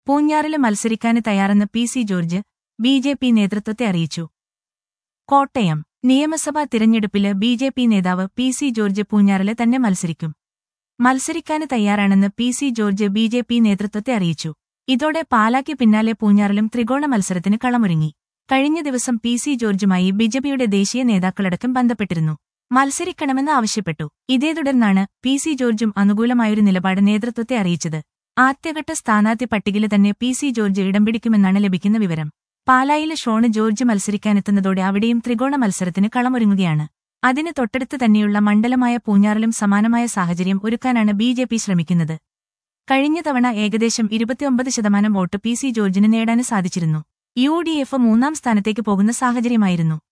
പൂഞ്ഞാറില് മത്സരിക്കാന് തയ്യാറെന്ന് P C George B J P നേതൃത്വത്തെ അറിയിച്ചു കോട്ടയം നിയമസഭാ തിരഞ്ഞെടുപ്പില് ബി ജെ പി നേതാവ് പി സി ജോർജ് പൂഞ്ഞാറില് തന്നെ മത്സരിക്കും മത്സരിക്കാന് തയ്യാറാണെന്ന് P C George B J P നേതൃത്വത്തെ അറിയിച്ചു ഇതോടെ പാലാക്ക് പിന്നാലെ പൂഞ്ഞാറിലും ത്രികോണ മത്സരത്തിന് കളമൊരുങ്ങി കഴിഞ്ഞ ദിവസം പി സി ജോർജുമായി ബിജെപിയുടെ ദേശീയ നേതാക്കളടക്കം ബന്ധപ്പെട്ടിരുന്നു മത്സരിക്കണമെന്ന് ആവശ്യപ്പെട്ടു ഇതേ തുടർന്നാണ് പി സി ജോർജും അനുകൂലമായൊരു നിലപാട് നേതൃത്വത്തെ അറിയിച്ചത് ആദ്യഘട്ട സ്ഥാനാർത്ഥി പട്ടികയില് തന്നെ പി സി ജോർജ് ഇടം പിടിക്കുമെന്നാണ് ലഭിക്കുന്ന വിവരം പാലായിലെ ഷോണ് ജോർജ് മത്സരിക്കാനെത്തുന്നതോടെ അവിടെയും ത്രികോണ മത്സരത്തിന് കളമൊരുങ്ങുകയാണ് അതിന് തൊട്ടടുത്ത് തന്നെയുള്ള മണ്ഡലമായ പൂഞ്ഞാറിലും സമാനമായ സാഹചര്യം ഒരുക്കാനാണ് ബി ജെ പി ശ്രമിക്കുന്നത് കഴിഞ്ഞ തവണ ഏകദേശം ഇരുപത്തിയൊമ്പത് ശതമാനം വോട്ട് പി സി ജോർജിന് നേടാന് സാധിച്ചിരുന്നു യു ഡി എഫ് മൂന്നാം സ്ഥാനത്തേക്ക് പോകുന്ന സാഹചര്യമായിരുന്നു